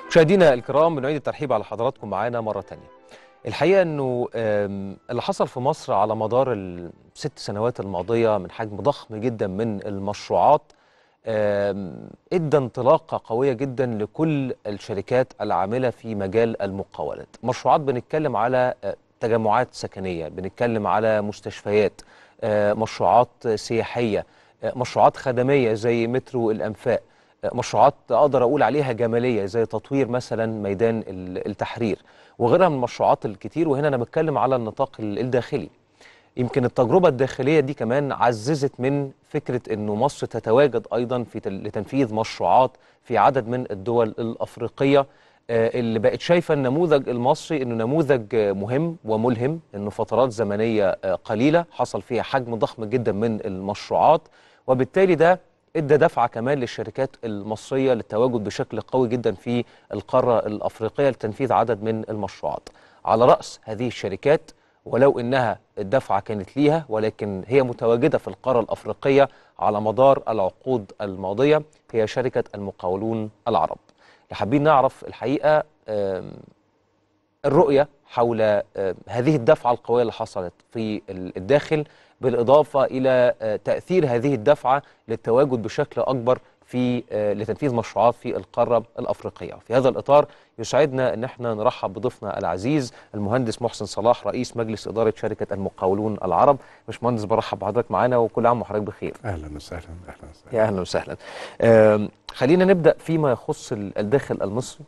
مشاهدينا الكرام بنعيد الترحيب على حضراتكم معانا مرة تانية الحقيقة أنه آم، اللي حصل في مصر على مدار الست سنوات الماضية من حجم ضخم جدا من المشروعات آم، ادى انطلاقة قوية جدا لكل الشركات العاملة في مجال المقاولات مشروعات بنتكلم على آه، تجمعات سكنية بنتكلم على مستشفيات آه، مشروعات سياحية آه، مشروعات خدمية زي مترو الأنفاق آه، مشروعات أقدر أقول عليها جمالية زي تطوير مثلا ميدان ال- التحرير وغيرها من المشروعات الكتير وهنا أنا بتكلم على النطاق ال- الداخلي يمكن التجربة الداخلية دي كمان عززت من فكرة أنه مصر تتواجد أيضا في تل- لتنفيذ مشروعات في عدد من الدول الأفريقية آه، اللي بقت شايفة النموذج المصري أنه نموذج آه، مهم وملهم أنه فترات زمنية آه، قليلة حصل فيها حجم ضخم جدا من المشروعات وبالتالي ده ادى دفعة كمان للشركات المصرية للتواجد بشكل قوي جدا في القارة الأفريقية لتنفيذ عدد من المشروعات على رأس هذه الشركات ولو انها الدفعه كانت ليها ولكن هي متواجده في القاره الافريقيه على مدار العقود الماضيه هي شركه المقاولون العرب. اللي حابين نعرف الحقيقه آم، الرؤيه حول آم، هذه الدفعه القويه اللي حصلت في ال- الداخل بالاضافه الى آه، تاثير هذه الدفعه للتواجد بشكل اكبر في آه، لتنفيذ مشروعات في القاره الافريقيه. في هذا الاطار يسعدنا ان احنا نرحب بضيفنا العزيز المهندس محسن صلاح رئيس مجلس اداره شركه المقاولون العرب. باشمهندس برحب بحضرتك معانا وكل عام وحضرتك بخير. اهلا وسهلا اهلا وسهلا يا اهلا وسهلا. آم، خلينا نبدا فيما يخص ال- الداخل المصري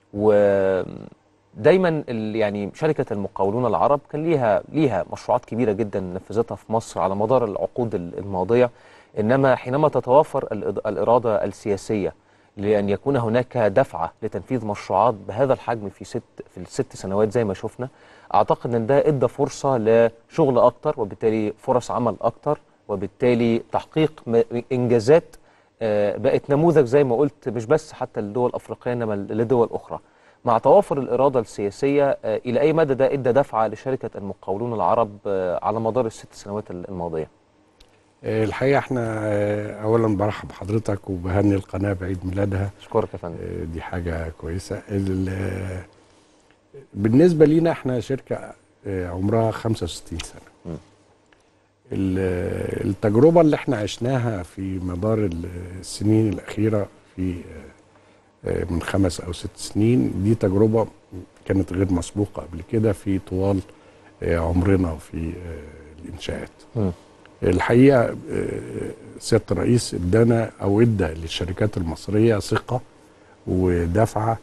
ودايما ال- يعني شركه المقاولون العرب كان ليها ليها مشروعات كبيره جدا نفذتها في مصر على مدار العقود ال- الماضيه انما حينما تتوافر الإد- الاراده السياسيه لان يكون هناك دفعه لتنفيذ مشروعات بهذا الحجم في ست في الست سنوات زي ما شفنا اعتقد ان ده ادى فرصه لشغل اكتر وبالتالي فرص عمل اكتر وبالتالي تحقيق م- انجازات آه، بقت نموذج زي ما قلت مش بس حتى للدول الافريقيه انما لدول اخرى مع توافر الاراده السياسيه آه، الى اي مدى ده ادى دفعه لشركه المقاولون العرب آه، على مدار الست سنوات الماضيه آه، الحقيقه احنا آه، اولا برحب بحضرتك وبهني القناه بعيد ميلادها اشكرك يا فندم آه، دي حاجه كويسه ال- آه، بالنسبه لينا احنا شركه آه، عمرها 65 سنه م. ال- آه، التجربه اللي احنا عشناها في مدار ال- السنين الاخيره في آه، آه، من خمس او ست سنين دي تجربه كانت غير مسبوقه قبل كده في طوال آه، عمرنا في آه، الانشاءات م. الحقيقه آه، سياده الرئيس ادانا او ادى للشركات المصريه ثقه ودفعه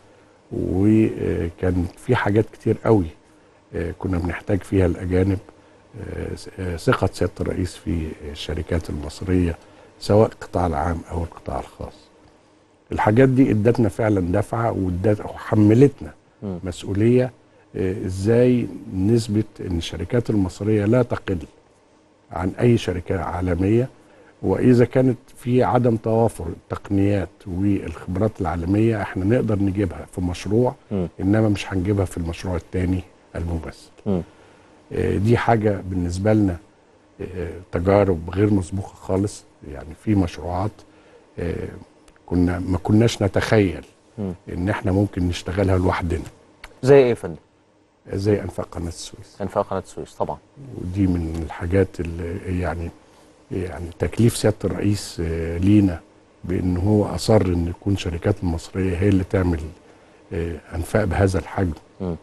وكان في حاجات كتير قوي آه، كنا بنحتاج فيها الاجانب آه، س- آه، ثقه سياده الرئيس في الشركات المصريه سواء القطاع العام او القطاع الخاص الحاجات دي ادتنا فعلا دفعه وادت- وحملتنا م. مسؤوليه آه، ازاي نثبت ان الشركات المصريه لا تقل عن اي شركه عالميه واذا كانت في عدم توافر التقنيات والخبرات العالميه احنا نقدر نجيبها في مشروع م. انما مش هنجيبها في المشروع الثاني المماثل م. آه، دي حاجه بالنسبه لنا آه، تجارب غير مسبوقه خالص يعني في مشروعات آه، كنا ما كناش نتخيل م. ان احنا ممكن نشتغلها لوحدنا زي ايه يا فندم؟ زي انفاق قناه السويس انفاق قناه السويس طبعا ودي من الحاجات اللي يعني يعني تكليف سياده الرئيس آه، لينا بان هو اصر ان يكون شركات المصريه هي اللي تعمل آه، انفاق بهذا الحجم م.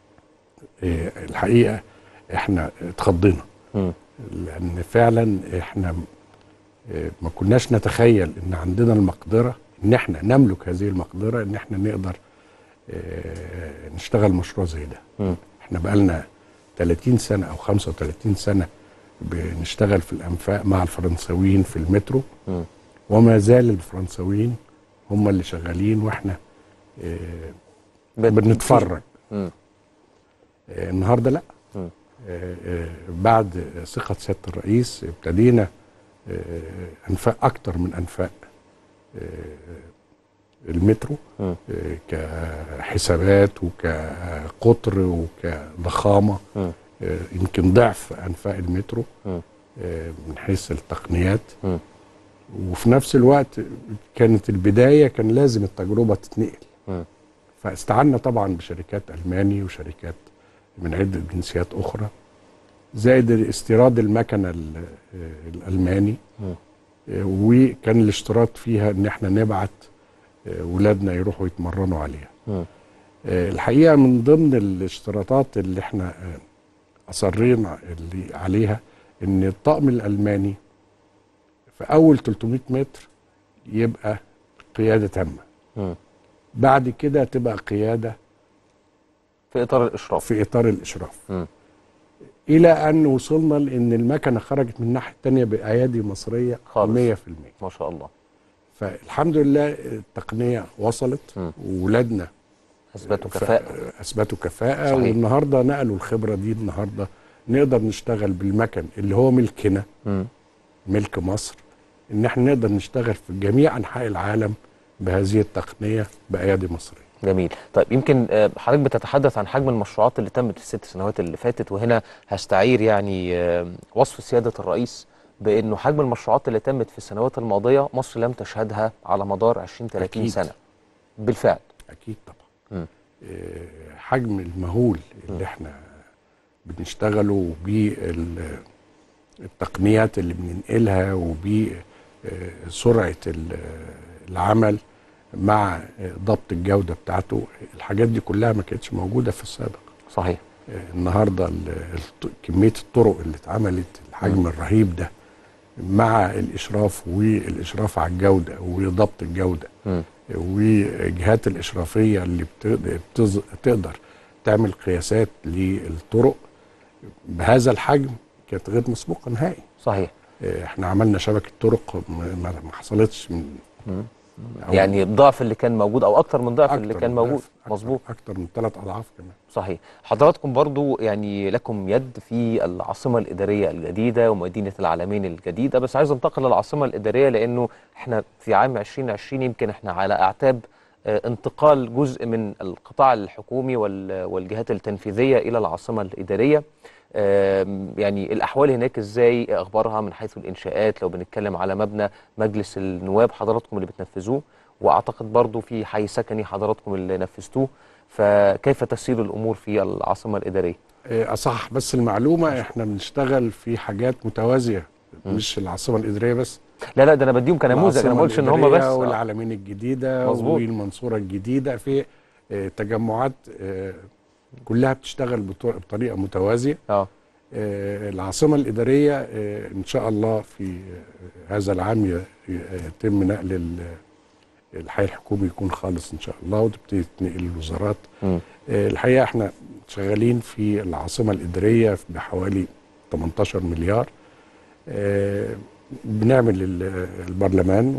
آه، الحقيقه احنا اتخضينا م. لان فعلا احنا آه، ما كناش نتخيل ان عندنا المقدره ان احنا نملك هذه المقدره ان احنا نقدر آه، نشتغل مشروع زي ده م. احنا بقالنا 30 سنه او 35 سنه بنشتغل في الانفاق مع الفرنساويين في المترو م. وما زال الفرنساويين هم اللي شغالين واحنا آه، بت- بنتفرج م. آه، النهارده لا م. آه، آه، بعد ثقة سيادة الرئيس ابتدينا آه، أنفاق أكتر من أنفاق آه، المترو م. آه، كحسابات وكقطر وكضخامة م. آه، يمكن ضعف أنفاق المترو م. آه، من حيث التقنيات م. وفي نفس الوقت كانت البداية كان لازم التجربة تتنقل م. فاستعنا طبعا بشركات الماني وشركات من عده جنسيات اخرى زائد استيراد المكنه ال- آه، الالماني مم. آه، وكان الاشتراط فيها ان احنا نبعت آه، ولادنا يروحوا يتمرنوا عليها مم. آه، الحقيقه من ضمن الاشتراطات اللي احنا آه، اصرينا اللي عليها ان الطقم الالماني في اول 300 متر يبقى قياده تامه مم. بعد كده تبقى قياده في اطار الاشراف في اطار الاشراف مم. الى ان وصلنا لان المكنه خرجت من الناحيه الثانيه بايادي مصريه خالص. 100% ما شاء الله فالحمد لله التقنيه وصلت مم. وولادنا اثبتوا ف- كفاءه اثبتوا كفاءه صحيح. والنهارده نقلوا الخبره دي النهارده نقدر نشتغل بالمكن اللي هو ملكنا مم. ملك مصر ان احنا نقدر نشتغل في جميع انحاء العالم بهذه التقنيه بايادي مصريه جميل طيب يمكن آه، حضرتك بتتحدث عن حجم المشروعات اللي تمت في الست سنوات اللي فاتت وهنا هستعير يعني آه، وصف سيادة الرئيس بأنه حجم المشروعات اللي تمت في السنوات الماضية مصر لم تشهدها على مدار 20 30 أكيد. سنة بالفعل اكيد طبعا مم. آه، حجم المهول اللي احنا بنشتغله بالتقنيات اللي بننقلها وبسرعه العمل مع آه، ضبط الجوده بتاعته الحاجات دي كلها ما كانتش موجوده في السابق صحيح آه، النهارده ال- الط- كميه الطرق اللي اتعملت الحجم الرهيب ده مع الاشراف والاشراف على الجوده وضبط الجوده مم. والجهات الإشرافية اللي بت- بتز- تقدر تعمل قياسات للطرق بهذا الحجم كانت غير مسبوقة نهائي صحيح آه، احنا عملنا شبكة طرق ما ما- ما حصلتش من مم. أو يعني الضعف اللي كان موجود أو أكتر من ضعف اللي أكتر كان من موجود ضعف، أكتر- مظبوط أكتر من ثلاث أضعاف كمان صحيح حضراتكم برضو يعني لكم يد في العاصمة الإدارية الجديدة ومدينة العالمين الجديدة بس عايز انتقل للعاصمة الإدارية لأنه احنا في عام 2020 يمكن احنا على أعتاب آه، انتقال جزء من القطاع الحكومي وال- والجهات التنفيذية إلى العاصمة الإدارية آم، يعني الأحوال هناك إزاي إيه أخبارها من حيث الإنشاءات لو بنتكلم على مبنى مجلس النواب حضراتكم اللي بتنفذوه وأعتقد برضو في حي سكني حضراتكم اللي نفذتوه فكيف تسير الامور في العاصمه الاداريه؟ آه، أصح بس المعلومة احنا بنشتغل في حاجات متوازية مش العاصمة الإدارية بس لا لا ده انا بديهم كنموذج انا ما بقولش ان هم بس الإدارية آه. والعالمين الجديدة مظبوط. والمنصورة الجديدة في آه، تجمعات آه، كلها بتشتغل بطر- بطريقة متوازية اه آه، العاصمة الإدارية آه، إن شاء الله في آه، هذا العام ي- ي- يتم نقل ال- الحي الحكومي يكون خالص إن شاء الله وتبتدي تنقل الوزارات مم. آه، الحقيقة احنا شغالين في العاصمة الإدارية بحوالي 18 مليار آه، بنعمل ال- البرلمان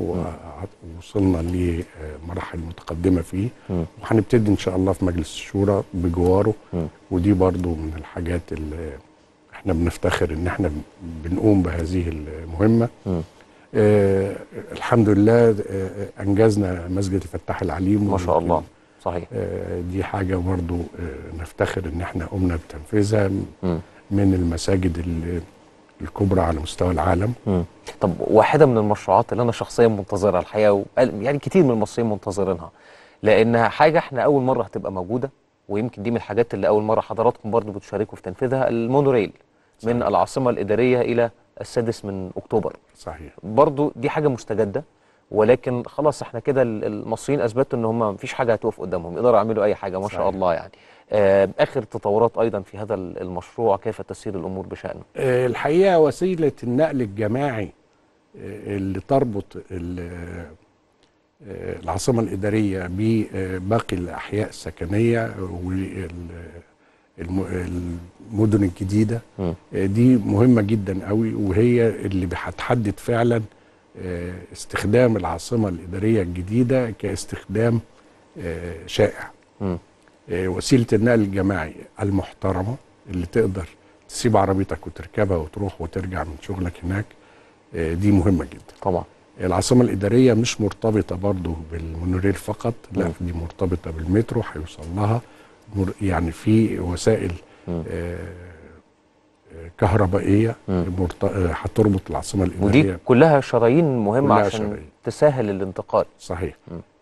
ووصلنا لمراحل متقدمة فيه مم. وهنبتدي إن شاء الله في مجلس الشورى بجواره مم. ودي برضو من الحاجات اللي احنا بنفتخر ان احنا بنقوم بهذه المهمة مم. آه الحمد لله آه انجزنا مسجد الفتاح العليم ما شاء الله صحيح آه دي حاجة برضو آه نفتخر ان احنا قمنا بتنفيذها مم. من المساجد ال- الكبرى على مستوى العالم مم. طب واحده من المشروعات اللي انا شخصيا منتظرها الحقيقه و... يعني كتير من المصريين منتظرينها لانها حاجه احنا اول مره هتبقى موجوده ويمكن دي من الحاجات اللي اول مره حضراتكم برضو بتشاركوا في تنفيذها المونوريل من العاصمه الاداريه الى السادس من اكتوبر صحيح برضو دي حاجه مستجده ولكن خلاص احنا كده ال- المصريين اثبتوا ان هم مفيش حاجه هتقف قدامهم يقدروا يعملوا اي حاجه ما شاء صحيح. الله يعني آه اخر التطورات ايضا في هذا ال- المشروع كيف تسير الامور بشانه آه، الحقيقه وسيله النقل الجماعي آه، اللي تربط ال- آه، العاصمه الاداريه بباقي الاحياء السكنيه والمدن الجديده مم. آه، دي مهمه جدا قوي وهي اللي هتحدد فعلا آه، استخدام العاصمه الاداريه الجديده كاستخدام آه، شائع مم. آه، وسيله النقل الجماعي المحترمه اللي تقدر تسيب عربيتك وتركبها وتروح وترجع من شغلك هناك آه، دي مهمه جدا طبعا العاصمه الاداريه مش مرتبطه برضو بالمونوريل فقط لا مم. دي مرتبطه بالمترو هيوصل لها مر- يعني في وسائل مم. آه، آه، كهربائيه مم. مرت- آه، هتربط العاصمه الاداريه ودي كلها شرايين مهمه كلها عشان شرايين. تسهل الانتقال صحيح مم.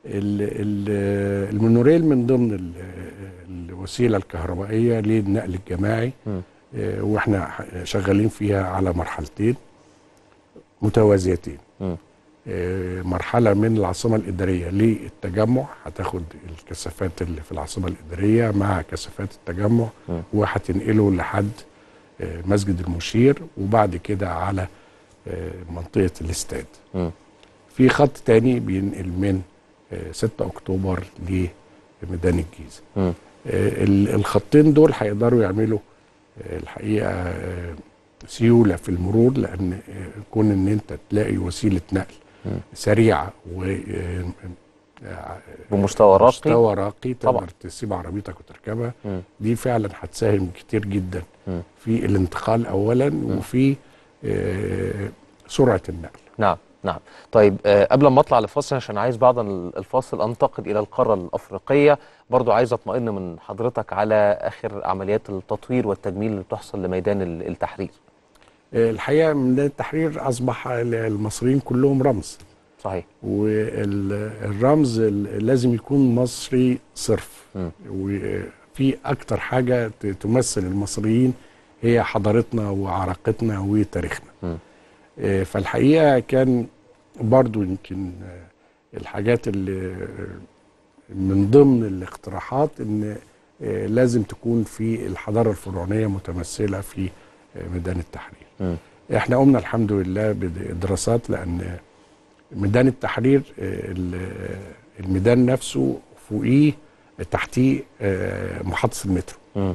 ال- ال- المونوريل من ضمن ال- الوسيله الكهربائيه للنقل الجماعي مم. آه، واحنا ح- شغالين فيها على مرحلتين متوازيتين مم. آه، مرحله من العاصمه الاداريه للتجمع هتاخد الكثافات اللي في العاصمه الاداريه مع كثافات التجمع مم. وهتنقله لحد آه، مسجد المشير وبعد كده على آه، منطقه الاستاد مم. في خط تاني بينقل من آه، 6 اكتوبر لميدان الجيزه مم. آه، ال- الخطين دول هيقدروا يعملوا آه، الحقيقه آه، سيوله في المرور لان آه، كون ان انت تلاقي وسيله نقل مم. سريعه و آه، آه، بمستوى راقي مستوى راقي طبعا. تقدر تسيب عربيتك وتركبها مم. دي فعلا هتساهم كتير جدا مم. في الانتقال اولا وفي آه، سرعه النقل نعم نعم طيب آه قبل ما اطلع لفاصل عشان عايز بعد ال- الفاصل انتقل الى القاره الافريقيه برضو عايز اطمئن من حضرتك على اخر عمليات التطوير والتجميل اللي بتحصل لميدان ال- التحرير آه، الحقيقه ميدان التحرير اصبح المصريين كلهم رمز صحيح والرمز لازم يكون مصري صرف مم. وفي اكتر حاجه ت- تمثل المصريين هي حضارتنا وعراقتنا وتاريخنا مم. آه، فالحقيقه كان برضو يمكن آه، الحاجات اللي آه، من ضمن الاقتراحات ان آه، لازم تكون في الحضاره الفرعونيه متمثله في آه، ميدان التحرير مم. احنا قمنا الحمد لله بدراسات لان ميدان التحرير آه، ال- الميدان نفسه فوقيه تحتيه آه، محطه المترو مم.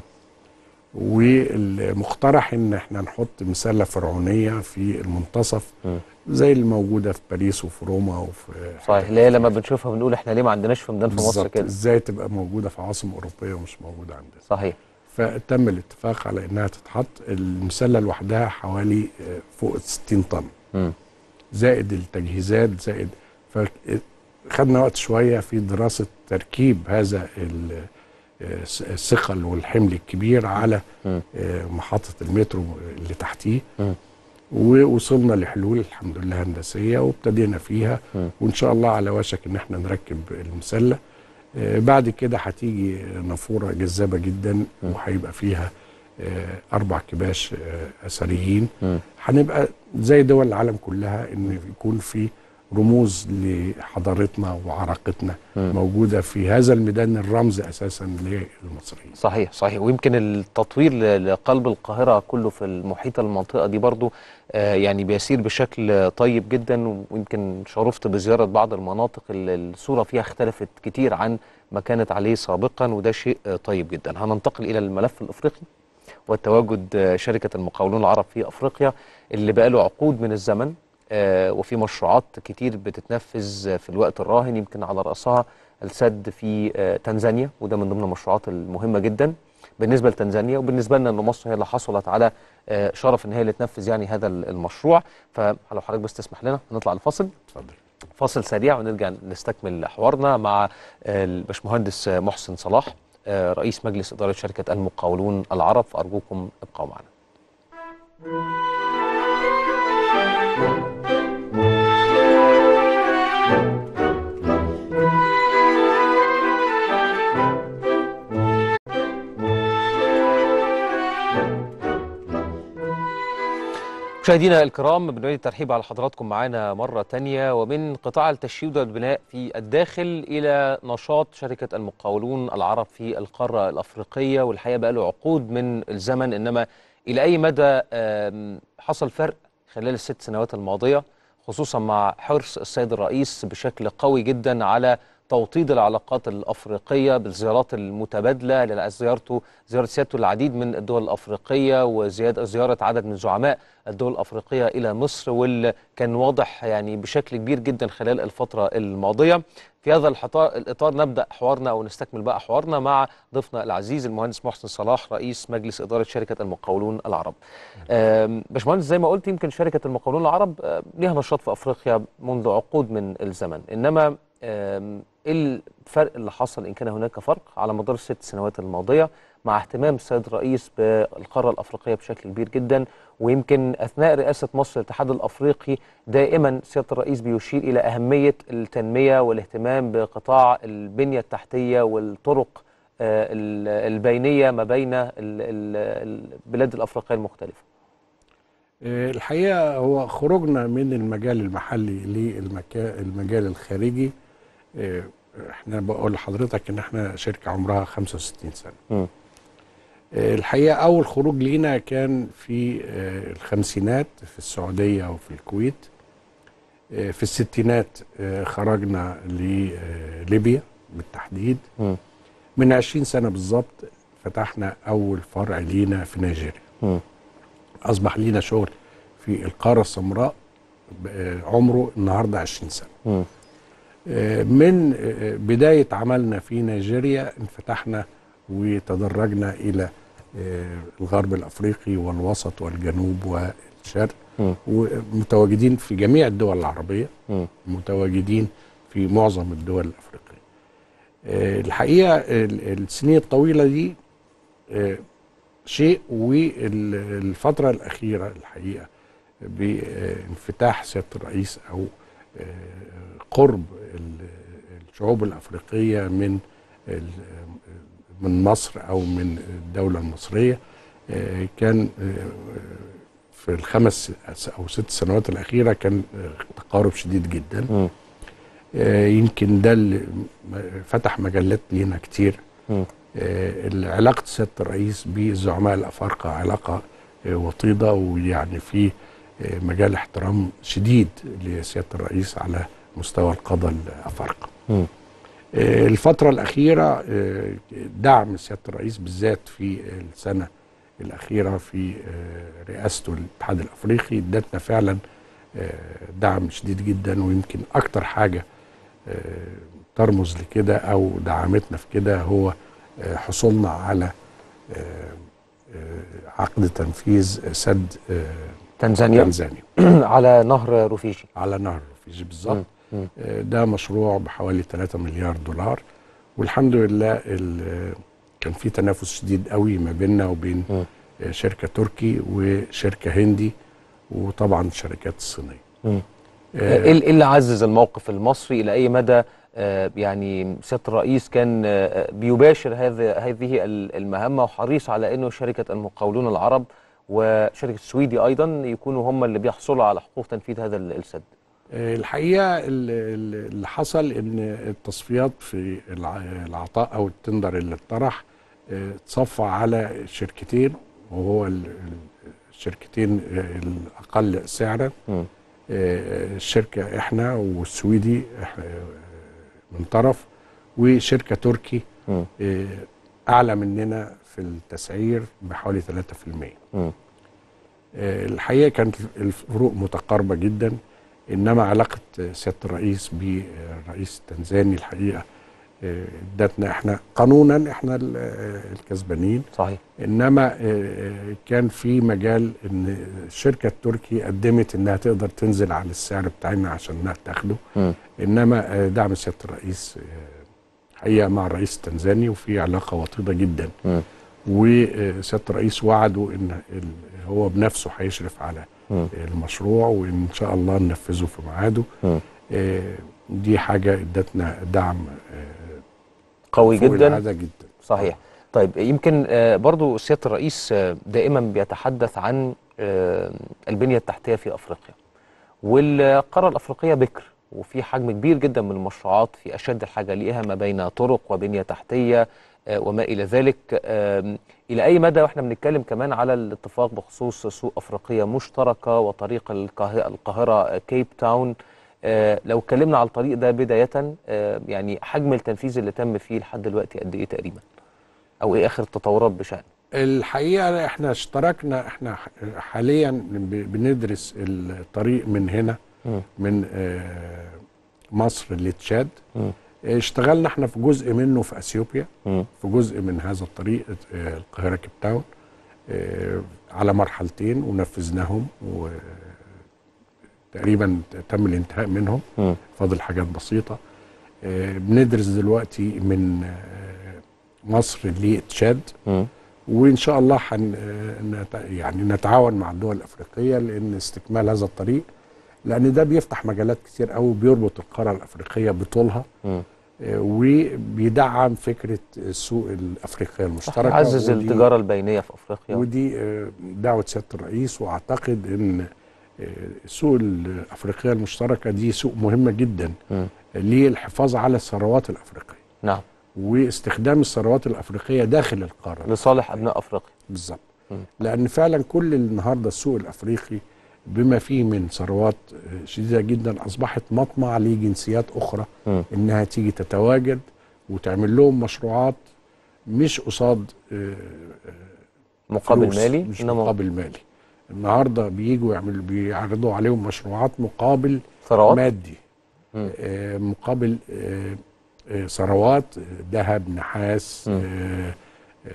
والمقترح ان احنا نحط مسله فرعونيه في المنتصف مم. زي اللي موجوده في باريس وفي روما وفي صحيح اللي هي لما بنشوفها بنقول احنا ليه ما عندناش في ميدان في مصر بالظبط كده ازاي تبقى موجوده في عواصم اوروبيه ومش موجوده عندنا صحيح فتم الاتفاق على انها تتحط المسله لوحدها حوالي آه، فوق 60 طن مم. زائد التجهيزات زائد فخدنا وقت شويه في دراسه تركيب هذا ال- الس- الثقل والحمل الكبير على مم. آه، محطه المترو اللي تحتيه مم. ووصلنا لحلول الحمد لله هندسيه وابتدينا فيها مم. وان شاء الله على وشك ان احنا نركب المسله آه، بعد كده هتيجي نافوره جذابه جدا وهيبقى فيها آه، اربع كباش آه، اثريين مم. هنبقى زي دول العالم كلها ان يكون في رموز لحضارتنا وعراقتنا مم. موجوده في هذا الميدان الرمز اساسا للمصريين صحيح صحيح ويمكن التطوير ل- لقلب القاهرة كله في المحيط المنطقة دي برضو آه، يعني بيسير بشكل طيب جدا ويمكن شرفت بزيارة بعض المناطق اللي الصورة فيها اختلفت كتير عن ما كانت عليه سابقا وده شيء آه، طيب جدا هننتقل إلى الملف الأفريقي والتواجد آه، شركة المقاولون العرب في أفريقيا اللي بقاله عقود من الزمن آه، وفي مشروعات كتير بتتنفذ آه، في الوقت الراهن يمكن على رأسها السد في آه، تنزانيا وده من ضمن المشروعات المهمة جدا بالنسبة لتنزانيا وبالنسبة لنا أن مصر هي اللي حصلت على آه، شرف أن هي اللي تنفذ يعني هذا المشروع فلو حضرتك بس تسمح لنا نطلع الفاصل اتفضل فاصل سريع ونرجع نستكمل حوارنا مع آه، الباشمهندس آه، محسن صلاح آه، رئيس مجلس إدارة شركة المقاولون العرب فأرجوكم ابقوا معنا مشاهدينا الكرام بنعيد الترحيب على حضراتكم معانا مرة تانية ومن قطاع التشييد والبناء في الداخل إلى نشاط شركة المقاولون العرب في القارة الأفريقية والحقيقة بقى له عقود من الزمن إنما إلى أي مدى آم، حصل فرق خلال الست سنوات الماضية خصوصا مع حرص السيد الرئيس بشكل قوي جدا على توطيد العلاقات الافريقيه بالزيارات المتبادله لأن زيارته زياره سيادته العديد من الدول الافريقيه وزياده زياره عدد من زعماء الدول الافريقيه الى مصر واللي كان واضح يعني بشكل كبير جدا خلال الفتره الماضيه. في هذا الحطا- الاطار نبدا حوارنا او نستكمل بقى حوارنا مع ضيفنا العزيز المهندس محسن صلاح رئيس مجلس اداره شركه المقاولون العرب. آم، باشمهندس زي ما قلت يمكن شركه المقاولون العرب آه، ليها نشاط في افريقيا منذ عقود من الزمن انما آم، ايه ال- الفرق اللي حصل ان كان هناك فرق على مدار الست سنوات الماضيه مع اهتمام السيد الرئيس بالقاره الافريقيه بشكل كبير جدا ويمكن اثناء رئاسه مصر الاتحاد الافريقي دائما سياده الرئيس بيشير الى اهميه التنميه والاهتمام بقطاع البنيه التحتيه والطرق آه، ال- البينيه ما بين ال- ال- البلاد الافريقيه المختلفه. آه، الحقيقه هو خروجنا من المجال المحلي للمجال الخارجي آه، احنا بقول لحضرتك ان احنا شركه عمرها 65 سنه مم. آه، الحقيقه اول خروج لينا كان في آه، الخمسينات في السعوديه وفي الكويت آه، في الستينات آه، خرجنا لليبيا بالتحديد مم. من 20 سنه بالظبط فتحنا اول فرع لينا في نيجيريا مم. اصبح لينا شغل في القاره السمراء ب- عمره النهارده 20 سنه مم. آه، من آه، بدايه عملنا في نيجيريا انفتحنا وتدرجنا الى آه، الغرب الافريقي والوسط والجنوب والشرق مم. ومتواجدين في جميع الدول العربيه مم. متواجدين في معظم الدول الافريقيه آه، الحقيقه ال- السنين الطويله دي آه، شيء والفتره الاخيره الحقيقه بانفتاح سياده الرئيس او آه، قرب ال- الشعوب الافريقيه من ال- من مصر او من الدوله المصريه آه، كان آه، في الخمس او ست سنوات الاخيره كان آه، تقارب شديد جدا مم. آه، يمكن ده اللي م- فتح مجلات لينا كتير مم. آه، علاقة سيادة الرئيس بالزعماء الأفارقة علاقة آه، وطيدة ويعني في آه، مجال احترام شديد لسيادة الرئيس على مستوى القادة الأفارقة مم. آه، الفترة الأخيرة آه، دعم سيادة الرئيس بالذات في السنة الأخيرة في آه، رئاسته للاتحاد الأفريقي ادتنا فعلا آه، دعم شديد جدا ويمكن أكتر حاجة آه، ترمز لكده أو دعمتنا في كده هو آه، حصولنا على آه، آه، عقد تنفيذ سد آه، تنزانيا تنزانيا على نهر رفيجي. على نهر رفيجي بالظبط مم. آه، ده مشروع بحوالي 3 مليار دولار والحمد لله ال- كان في تنافس شديد قوي ما بيننا وبين مم. آه، شركه تركي وشركه هندي وطبعا الشركات الصينيه مم. آه، ايه إيه اللي عزز الموقف المصري الى اي مدى آه، يعني سياده الرئيس كان آه، بيباشر هذا هذه ال- المهمه وحريص على انه شركه المقاولون العرب وشركه السويدي ايضا يكونوا هم اللي بيحصلوا على حقوق تنفيذ هذا ال- السد. آه، الحقيقه ال- ال- اللي حصل ان التصفيات في الع- العطاء او التندر اللي اتطرح آه، اتصفى على شركتين وهو ال- ال- الشركتين آه، الاقل سعرا مم. آه، الشركه احنا والسويدي إح- آه، من طرف وشركه تركي مم. آه، اعلى مننا في التسعير بحوالي 3% مم. آه، الحقيقه كانت الفروق متقاربه جدا انما علاقه سياده الرئيس بالرئيس التنزاني الحقيقه آه، ادتنا احنا قانونا احنا ال- آه، الكسبانين صحيح. انما آه، كان في مجال ان الشركه التركي قدمت انها تقدر تنزل على السعر بتاعنا عشان انها تاخده مم. انما آه، دعم سياده الرئيس آه، حقيقه مع الرئيس التنزاني وفي علاقه وطيده جدا مم. وسياده الرئيس وعده ان ال- هو بنفسه هيشرف على مم. المشروع وان شاء الله ننفذه في ميعاده مم. آه، دي حاجه ادتنا دعم آه، قوي فوق جدا العاده جدا صحيح طيب يمكن آه، برضو سيادة الرئيس آه، دائما بيتحدث عن آه، البنية التحتية في أفريقيا والقارة الأفريقية بكر وفي حجم كبير جدا من المشروعات في أشد الحاجة ليها ما بين طرق وبنية تحتية آه، وما إلى ذلك آم، إلى أي مدى وإحنا بنتكلم كمان على الاتفاق بخصوص سوق أفريقية مشتركة وطريق القاهرة, القاهرة آه، كيب تاون آه، لو اتكلمنا على الطريق ده بداية آه، يعني حجم التنفيذ اللي تم فيه لحد دلوقتي قد إيه تقريبا؟ او ايه اخر التطورات بشأن الحقيقه احنا اشتركنا احنا ح- حاليا ب- بندرس الطريق من هنا مم. من آه، مصر لتشاد مم. اشتغلنا احنا في جزء منه في اثيوبيا مم. في جزء من هذا الطريق آه، القاهره كيب تاون آه، على مرحلتين ونفذناهم وتقريبا تم الانتهاء منهم مم. فاضل حاجات بسيطه آه، بندرس دلوقتي من آه، مصر لتشاد مم. وان شاء الله حن آه، نت- يعني نتعاون مع الدول الافريقيه لان استكمال هذا الطريق لان ده بيفتح مجالات كتير قوي بيربط القاره الافريقيه بطولها مم. آه، وبيدعم فكره السوق الافريقيه المشتركه يعزز ودي- التجاره البينيه في افريقيا ودي آه، دعوه سياده الرئيس واعتقد ان آه، السوق الافريقيه المشتركه دي سوق مهمه جدا مم. للحفاظ على الثروات الافريقيه نعم واستخدام الثروات الافريقيه داخل القاره لصالح ابناء افريقيا بالظبط مم. لان فعلا كل النهارده السوق الافريقي بما فيه من ثروات آه، شديده جدا اصبحت مطمع لجنسيات اخرى مم. انها تيجي تتواجد وتعمل لهم مشروعات مش قصاد آه، مقابل فلوس، مالي مش انما مقابل مالي النهارده بييجوا يعملوا بيعرضوا عليهم مشروعات مقابل ثروات مادي مم. آه، مقابل آه، آه، ثروات آه، ذهب نحاس مم. آه، آه،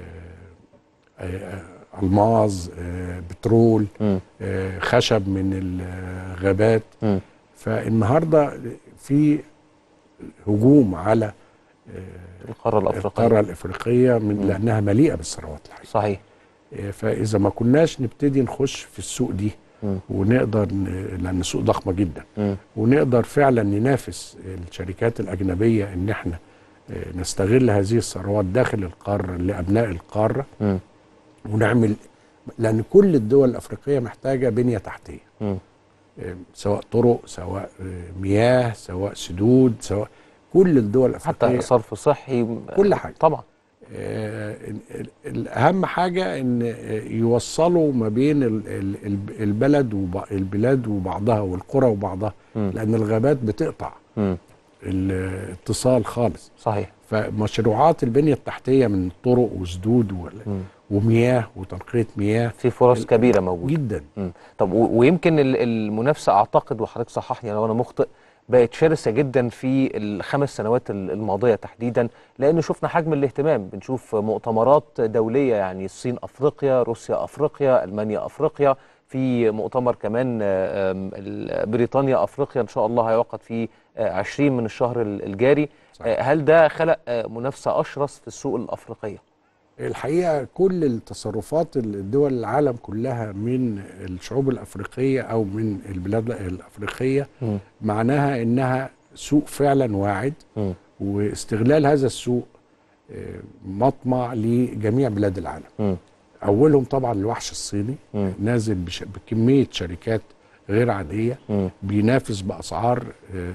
آه، الماظ آه، بترول مم. آه، خشب من الغابات مم. فالنهارده في هجوم على القاره الافريقيه القاره الافريقيه من مم. لانها مليئه بالثروات الحقيقيه صحيح آه، فاذا ما كناش نبتدي نخش في السوق دي مم. ونقدر ن- لان السوق ضخمه جدا مم. ونقدر فعلا ننافس الشركات الاجنبيه ان احنا آه، نستغل هذه الثروات داخل القاره لابناء القاره مم. ونعمل لان كل الدول الافريقيه محتاجه بنيه تحتيه مم. آه، سواء طرق سواء آه، مياه سواء سدود سواء كل الدول حتى الافريقيه صرف صحي كل حاجة. طبعا آه، ال- ال- الاهم حاجه ان آه، يوصلوا ما بين ال- ال- ال- البلد وب- البلاد وبعضها والقرى وبعضها مم. لان الغابات بتقطع مم. الاتصال خالص صحيح فمشروعات البنيه التحتيه من طرق وسدود و- مم. ومياه وتنقيه مياه في فرص ال- كبيره موجوده جدا مم. طب و- ويمكن ال- المنافسه اعتقد وحضرتك صححني لو انا مخطئ بقت شرسه جدا في الخمس سنوات ال- الماضيه تحديدا لان شفنا حجم الاهتمام بنشوف مؤتمرات دوليه يعني الصين افريقيا روسيا افريقيا المانيا افريقيا في مؤتمر كمان آه، آم، ال- بريطانيا افريقيا ان شاء الله هيعقد في آه، 20 من الشهر ال- الجاري صحيح. آه، هل ده خلق آه، منافسه اشرس في السوق الافريقيه الحقيقه كل التصرفات الدول العالم كلها من الشعوب الافريقيه او من البلاد الافريقيه مم. معناها انها سوق فعلا واعد مم. واستغلال هذا السوق آه، مطمع لجميع بلاد العالم مم. اولهم طبعا الوحش الصيني مم. نازل بش- بكميه شركات غير عاديه مم. بينافس باسعار آه،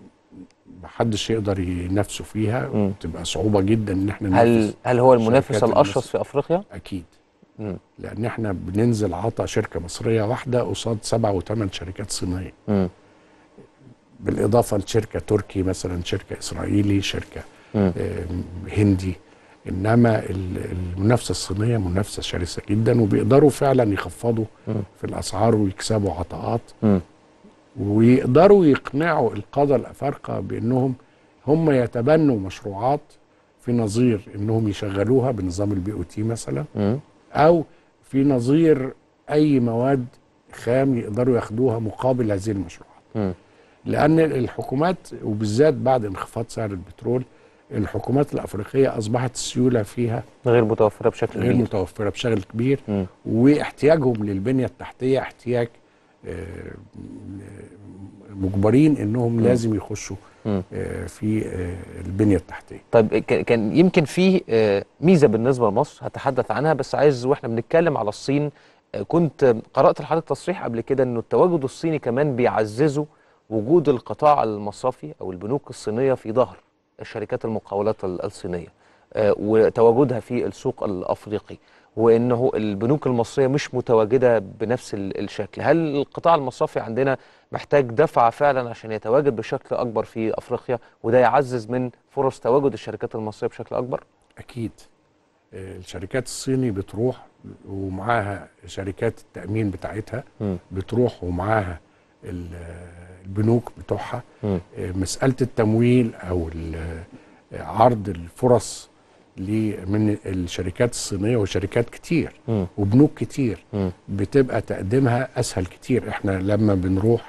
محدش يقدر ينافسه فيها مم. تبقى صعوبه جدا ان احنا هل ننافس هل هو المنافس شركات الاشرس المصري. في افريقيا؟ اكيد مم. لان احنا بننزل عطا شركه مصريه واحده قصاد سبع وثمان شركات صينيه مم. بالاضافه لشركه تركي مثلا شركه اسرائيلي شركه مم. آم، هندي انما ال- المنافسه الصينيه منافسه شرسه جدا وبيقدروا فعلا يخفضوا مم. في الاسعار ويكسبوا عطاءات مم. ويقدروا يقنعوا القاده الافارقه بانهم هم يتبنوا مشروعات في نظير انهم يشغلوها بنظام البي او تي مثلا مم. او في نظير اي مواد خام يقدروا ياخدوها مقابل هذه المشروعات مم. لان الحكومات وبالذات بعد انخفاض سعر البترول الحكومات الافريقيه اصبحت السيوله فيها غير متوفره بشكل غير كبير متوفره بشكل كبير مم. واحتياجهم للبنيه التحتيه احتياج آه، مجبرين انهم لازم يخشوا مم. آه، في آه، البنيه التحتيه طيب ك- كان يمكن فيه آه، ميزه بالنسبه لمصر هتحدث عنها بس عايز واحنا بنتكلم على الصين آه، كنت قرات لحضرتك تصريح قبل كده انه التواجد الصيني كمان بيعززوا وجود القطاع المصرفي او البنوك الصينيه في ظهر الشركات المقاولات ال- الصينيه آه، وتواجدها في السوق الافريقي وانه البنوك المصريه مش متواجده بنفس ال- الشكل هل القطاع المصرفي عندنا محتاج دفعه فعلا عشان يتواجد بشكل اكبر في افريقيا وده يعزز من فرص تواجد الشركات المصريه بشكل اكبر اكيد آه، الشركات الصيني بتروح ومعاها شركات التامين بتاعتها مم. بتروح ومعاها ال- البنوك بتوعها مم. آه، مساله التمويل او ال- آه، عرض الفرص ل- من الشركات الصينيه وشركات كتير مم. وبنوك كتير مم. بتبقى تقديمها اسهل كتير احنا لما بنروح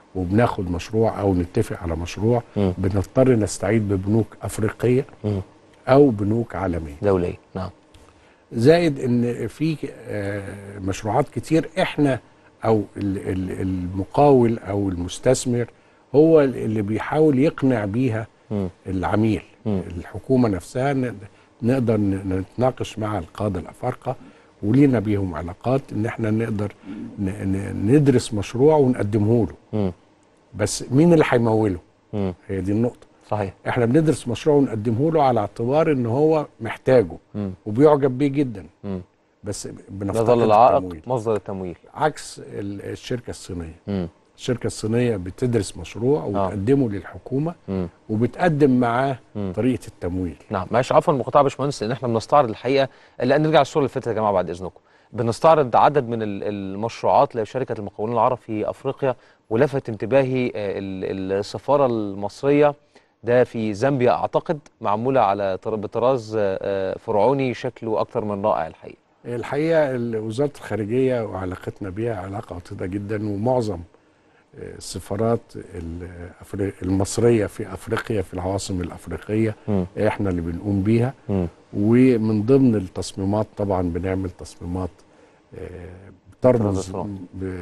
وبناخد مشروع او نتفق على مشروع مم. بنضطر نستعيد ببنوك افريقيه مم. او بنوك عالميه دوليه نعم زائد ان في آه، مشروعات كتير احنا او ال- ال- المقاول او المستثمر هو اللي بيحاول يقنع بيها مم. العميل مم. الحكومه نفسها ن- نقدر ن- نتناقش مع القاده الافارقه ولينا بيهم علاقات ان احنا نقدر ن- ن- ندرس مشروع ونقدمه له مم. بس مين اللي هيموله مم. هي دي النقطه صحيح احنا بندرس مشروع ونقدمه له على اعتبار ان هو محتاجه مم. وبيعجب بيه جدا مم. بس ده بنفتقد ظل العائق التمويل. مصدر التمويل عكس ال- الشركه الصينيه مم. الشركه الصينيه بتدرس مشروع وتقدمه للحكومه مم. وبتقدم معاه مم. طريقه التمويل نعم معلش عفوا مقاطعه يا باشمهندس لان احنا بنستعرض الحقيقه لا نرجع للصوره اللي فاتت يا جماعه بعد اذنكم بنستعرض عدد من ال- المشروعات لشركه المقاولين العرب في افريقيا ولفت انتباهي آه، ال- السفاره المصريه ده في زامبيا اعتقد معموله على طر- بطراز آه، آه، فرعوني شكله اكثر من رائع الحقيقه الحقيقه ال- وزاره الخارجيه وعلاقتنا بيها علاقه وطيده جدا ومعظم آه، السفارات ال- أفري- المصريه في افريقيا في العواصم الافريقيه مم. احنا اللي بنقوم بيها مم. ومن ضمن التصميمات طبعا بنعمل تصميمات آه، بترمز الفرعون. ب-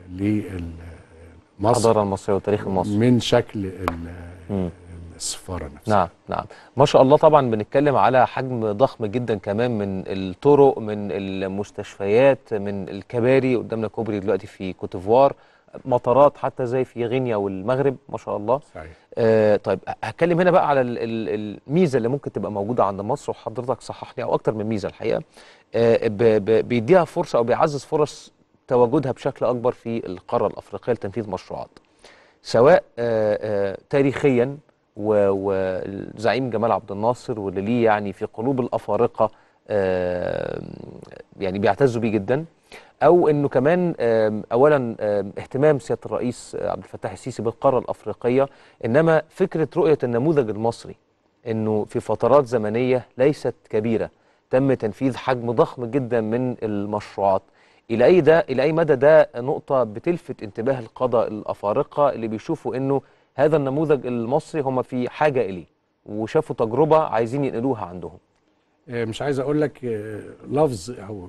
لمصر الحضاره المصريه والتاريخ المصري من شكل ال- مم. السفاره نفسها نعم نعم ما شاء الله طبعا بنتكلم على حجم ضخم جدا كمان من الطرق من المستشفيات من الكباري قدامنا كوبري دلوقتي في كوتيفوار مطارات حتى زي في غينيا والمغرب ما شاء الله صحيح آه طيب هتكلم هنا بقى على ال- ال- الميزه اللي ممكن تبقى موجوده عند مصر وحضرتك صححني او اكتر من ميزه الحقيقه آه ب- ب- بيديها فرصه او بيعزز فرص تواجدها بشكل اكبر في القاره الافريقيه لتنفيذ مشروعات سواء آه آه تاريخيا و- والزعيم جمال عبد الناصر واللي ليه يعني في قلوب الافارقه آه يعني بيعتزوا بيه جدا او انه كمان آم، اولا آم، اهتمام سياده الرئيس آه، عبد الفتاح السيسي بالقاره الافريقيه انما فكره رؤيه النموذج المصري انه في فترات زمنيه ليست كبيره تم تنفيذ حجم ضخم جدا من المشروعات الى اي ده الى اي مدى ده نقطه بتلفت انتباه القاده الافارقه اللي بيشوفوا انه هذا النموذج المصري هم في حاجه اليه وشافوا تجربه عايزين ينقلوها عندهم آه، مش عايز اقول لك آه، لفظ او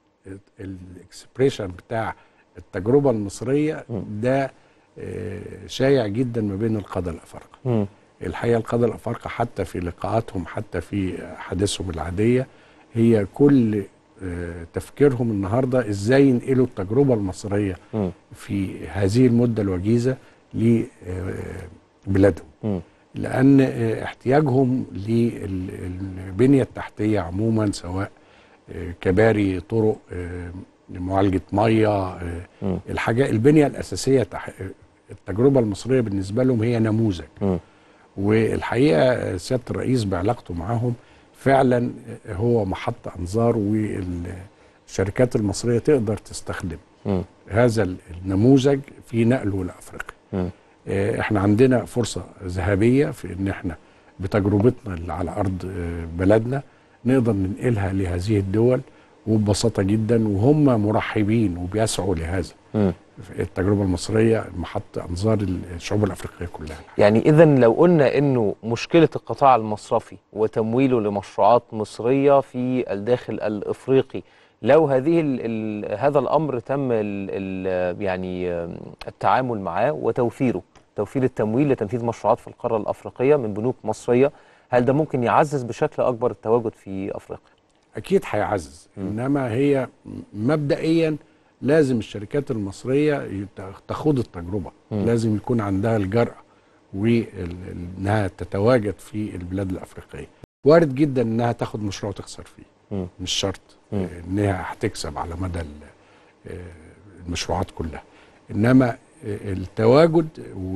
الاكسبريشن بتاع التجربه المصريه ده آه، شايع جدا ما بين القاده الافارقه الحقيقه القاده الافارقه حتى في لقاءاتهم حتى في احاديثهم العاديه هي كل آه، تفكيرهم النهارده ازاي ينقلوا التجربه المصريه مم. في هذه المده الوجيزه لبلادهم مم. لان آه، احتياجهم للبنيه التحتيه عموما سواء آه، كباري طرق آه، معالجه ميه آه، مم. الحاجه البنيه الاساسيه تح- التجربه المصريه بالنسبه لهم هي نموذج مم. والحقيقه آه، سياده الرئيس بعلاقته معاهم فعلا آه، هو محط انظار والشركات المصريه تقدر تستخدم مم. هذا النموذج في نقله لافريقيا مم. آه، احنا عندنا فرصه ذهبيه في ان احنا بتجربتنا اللي على ارض آه، بلدنا نقدر ننقلها لهذه الدول وببساطه جدا وهم مرحبين وبيسعوا لهذا مم. التجربه المصريه محط انظار الشعوب الافريقيه كلها يعني اذا لو قلنا انه مشكله القطاع المصرفي وتمويله لمشروعات مصريه في الداخل الافريقي لو هذه ال ال هذا الامر تم ال ال يعني آم، التعامل معاه وتوفيره توفير التمويل لتنفيذ مشروعات في القاره الافريقيه من بنوك مصريه هل ده ممكن يعزز بشكل اكبر التواجد في افريقيا؟ اكيد هيعزز انما هي مبدئيا لازم الشركات المصريه يت- تخوض التجربه مم. لازم يكون عندها الجرأه وانها تتواجد في البلاد الافريقيه وارد جدا انها تاخد مشروع تخسر فيه مم. مش شرط مم. آه، انها هتكسب على مدى ال- آه، المشروعات كلها انما آه، التواجد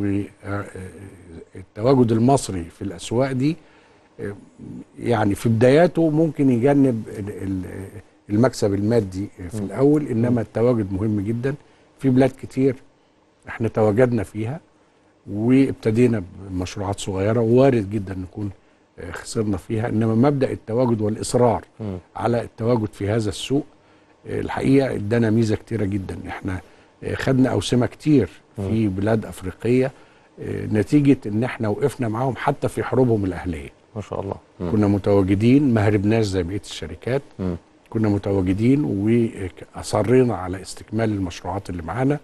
والتواجد المصري في الاسواق دي آه، يعني في بداياته ممكن يجنب ال- ال- المكسب المادي في مم. الاول انما التواجد مهم جدا في بلاد كتير احنا تواجدنا فيها وابتدينا بمشروعات صغيره وارد جدا نكون آه، خسرنا فيها انما مبدا التواجد والاصرار مم. على التواجد في هذا السوق آه، الحقيقه ادانا ميزه كتيره جدا احنا آه، خدنا اوسمه كتير في بلاد افريقيه آه، نتيجه ان احنا وقفنا معاهم حتى في حروبهم الاهليه ما شاء الله مم. كنا متواجدين ما هربناش زي بقيه الشركات مم. كنا متواجدين واصرينا على استكمال المشروعات اللي معانا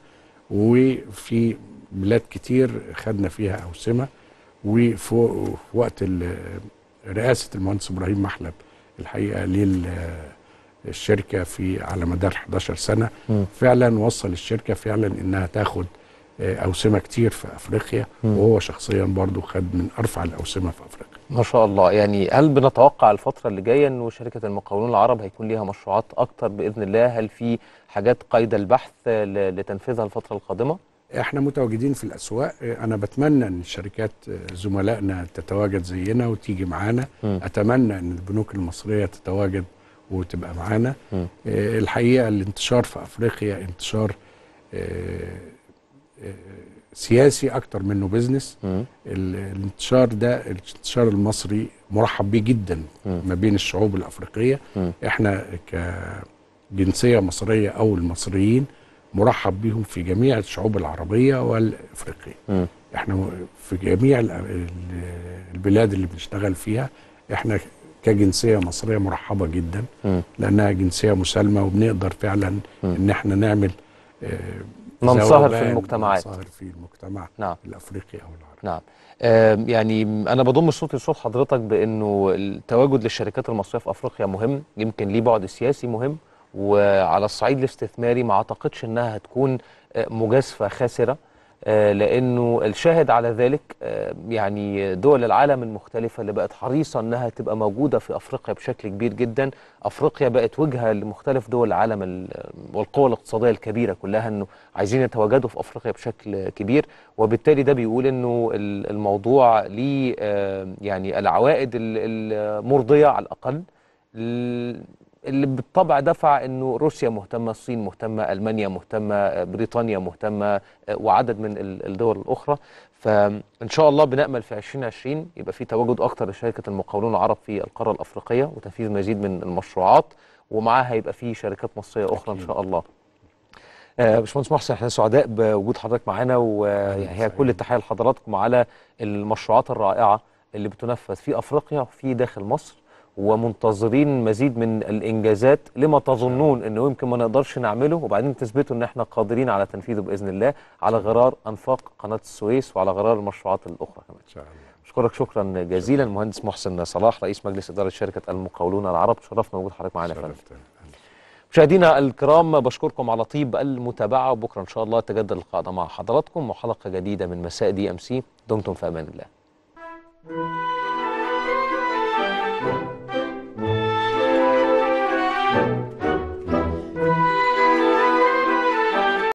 وفي بلاد كتير خدنا فيها اوسمه وفي في وقت ال- رئاسه المهندس ابراهيم محلب الحقيقه للشركه في على مدار 11 سنه مم. فعلا وصل الشركه فعلا انها تاخد آه، اوسمه كتير في افريقيا مم. وهو شخصيا برضو خد من ارفع الاوسمه في افريقيا ما شاء الله يعني هل بنتوقع الفترة اللي جاية انه شركة المقاولون العرب هيكون ليها مشروعات اكتر باذن الله هل في حاجات قيد البحث ل- لتنفيذها الفترة القادمة؟ احنا متواجدين في الاسواق اه، انا بتمنى ان الشركات اه، زملائنا تتواجد زينا وتيجي معانا مم. اتمنى ان البنوك المصريه تتواجد وتبقى معانا مم. اه، الحقيقه الانتشار في افريقيا انتشار اه، اه، سياسي اكتر منه بزنس مم. ال- الانتشار ده الانتشار المصري مرحب بيه جدا مم. ما بين الشعوب الافريقيه مم. احنا كجنسيه مصريه او المصريين مرحب بيهم في جميع الشعوب العربيه والافريقيه مم. احنا في جميع ال- ال- البلاد اللي بنشتغل فيها احنا كجنسيه مصريه مرحبه جدا مم. لانها جنسيه مسالمه وبنقدر فعلا مم. ان احنا نعمل آه، ننصهر في ذوبان، المجتمعات. ننصهر في المجتمع نعم الافريقي او العربي نعم آم، يعني انا بضم صوتي لصوت حضرتك بانه التواجد للشركات المصريه في افريقيا مهم يمكن ليه بعد سياسي مهم وعلى الصعيد الاستثماري ما اعتقدش انها هتكون آه، مجازفه خاسره آه، لانه الشاهد على ذلك آه، يعني دول العالم المختلفه اللي بقت حريصه انها تبقى موجوده في افريقيا بشكل كبير جدا افريقيا بقت وجهه لمختلف دول العالم ال- والقوى الاقتصاديه الكبيره كلها انه عايزين يتواجدوا في افريقيا بشكل كبير وبالتالي ده بيقول انه ال- الموضوع ليه آه، يعني العوائد ال- المرضيه على الاقل ال- اللي بالطبع دفع انه روسيا مهتمه الصين مهتمه المانيا مهتمه آه، بريطانيا مهتمه آه، وعدد من ال- الدول الاخرى فان شاء الله بنامل في 2020 يبقى في تواجد اكتر لشركه المقاولون العرب في القاره الافريقيه وتنفيذ مزيد من المشروعات ومعاها يبقى في شركات مصريه اخرى ان شاء الله آه، باشمهندس محسن احنا سعداء بوجود حضرتك معانا ويعني هي كل التحيه لحضراتكم على المشروعات الرائعه اللي بتنفذ في افريقيا وفي داخل مصر ومنتظرين مزيد من الانجازات لما تظنون انه يمكن ما نقدرش نعمله وبعدين تثبتوا ان احنا قادرين على تنفيذه باذن الله على غرار انفاق قناه السويس وعلى غرار المشروعات الاخرى كمان. ان شاء الله اشكرك شكرا جزيلا المهندس محسن صلاح رئيس مجلس اداره شركه المقاولون العرب شرفنا وجود حضرتك معانا يا فندم. شرفتنا. مشاهدينا الكرام بشكركم على طيب المتابعه وبكره ان شاء الله يتجدد اللقاء مع حضراتكم وحلقه جديده من مساء دي ام سي دمتم في امان الله